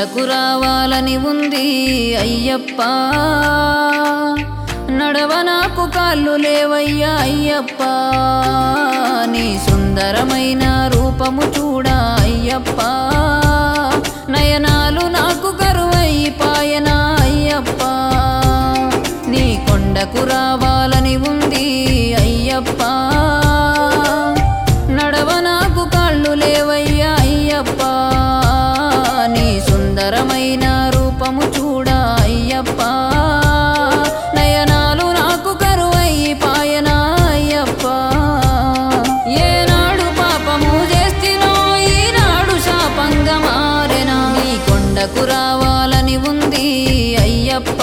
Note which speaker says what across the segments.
Speaker 1: కొండకు రావాలని ఉంది అయ్యప్ప నడవ నాకు కాళ్ళు లేవయ్యా అయ్యప్ప నీ సుందరమైన రూపము చూడ అయ్యప్ప నయనాలు నాకు కరువైపాయన అయ్యప్ప నీ కొండకు రావాలని ఉంది అయ్యప్ప నడవ నాకు కాళ్ళు లేవయ్యా అయ్యప్ప నీ సుందరమైన రూపము చూడ అయ్యప్ప నయనాలు నాకు కరువైపాయన అయ్యప్ప ఏనాడు పాపము చేస్తినో ఈనాడు శాపంగా మారెనా నీ కొండకు రావాలని ఉంది అయ్యప్ప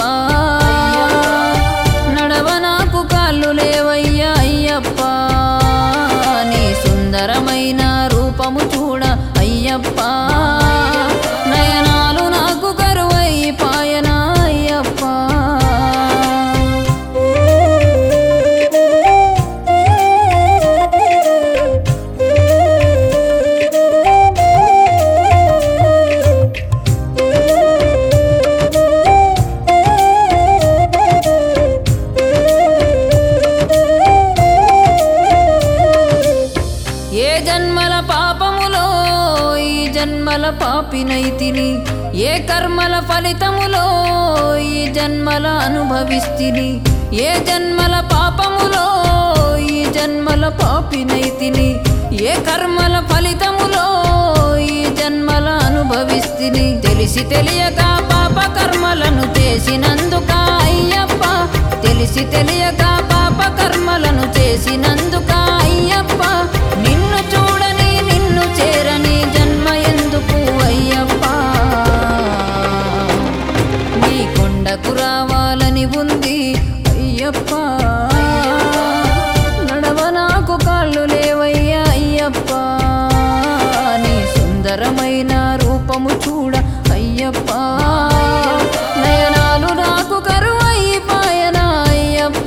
Speaker 1: నడవ నాకు కాళ్ళు లేవయ్యా అయ్యప్ప నీ సుందరమైన రూపము చూడ అయ్యప్ప నయనాలు నాకు కరువైపాయన అయ్యప్ప ఏ జన్మల పాపములో ఈ జన్మల పాపినైతిని ఏ కర్మల ఫలితములో ఈ జన్మల అనుభవిస్తిని ఏ జన్మల పాపములో ఈ జన్మల పాపినైతిని ఏ కర్మల ఫలితములో ఈ జన్మల అనుభవిస్తిని తెలిసి తెలియక పాప కర్మలను చేసినందుక అయ్యప్ప తెలిసి తెలియక పాప కర్మలను చేసినందుక అయ్యప్ప నిన్ను చూడని నిన్ను చేరని జన్మ ఎందుకు అయ్యప్ప నీ కొండకు రావాలని ఉంది అయ్యప్ప నడవ నాకు కాళ్ళు లేవయ్యా అయ్యప్ప నీ సుందరమైన రూపము చూడ అయ్యప్ప నయనాలు నాకు కరువైపాయన అయ్యప్ప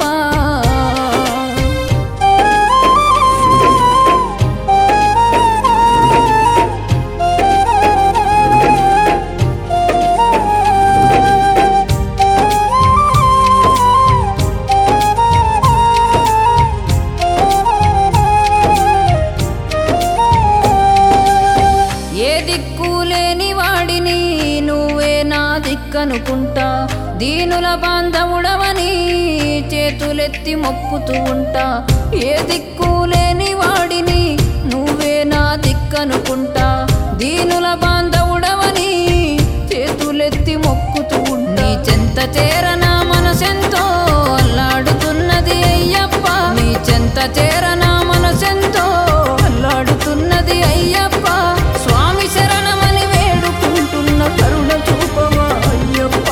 Speaker 1: ఏ దిక్కు లేని వాడిని నువ్వే నా దిక్కనుకుంటా దీనుల బాంధవుడవని చేతులెత్తి మొక్కుతూ ఉంటా ఏ దిక్కు లేని వాడిని నువ్వే నా దిక్కనుకుంటా దీనుల బాంధవుడవని చేతులెత్తి మొక్కుతూ ఉంటా నీ చెంత చేరన మనసెంతో అల్లాడుతున్నది అయ్యప్ప నీ చెంత చేరన మనసెంతో అల్లాడుతున్నది అయ్యప్ప స్వామి శరణమని వేడుకుంటున్న కరుణ చూపవా అయ్యప్ప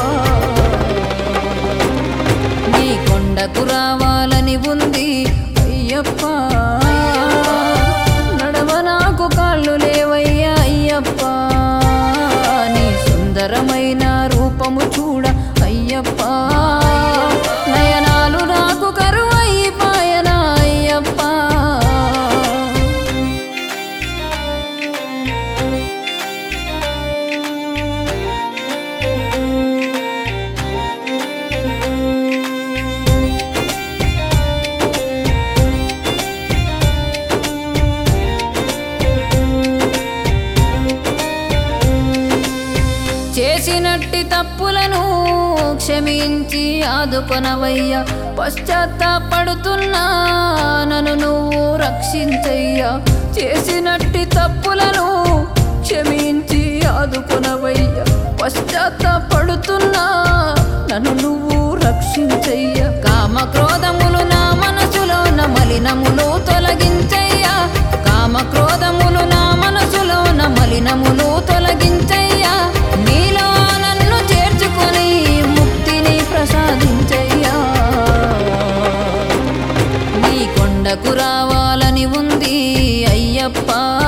Speaker 1: నీ కొండకు రావాలని ఉంది అయ్యప్ప నడవ నాకు కాళ్ళు లేవయ్యా అయ్యప్ప నీ సుందరమైన రూపము చూడ అయ్యప్ప నయనాలు నాకు కరువైపాయన అయ్యప్ప చేసినట్టి తప్పులను క్షమించి ఆదుకొనవయ్యా పశ్చాత్తాపడుతున్నా నన్ను నువ్వు రక్షించయ్యా చేసినట్టి తప్పులను క్షమించి ఆదుకొనవయ్యా పశ్చాత్తాపడుతున్నా నన్ను నువ్వు రక్షించయ్యా కామ క్రోధములు నా మనసులో న మలినములు తొలగించయ్యా కామ క్రోధములు నా మనసులో న మలినములు తొలగించయ్యా నీలో నన్ను చేర్చుకొని ముక్తిని ప్రసాదించయ్యా నీ కొండకు రావాలని ఉంది అయ్యప్ప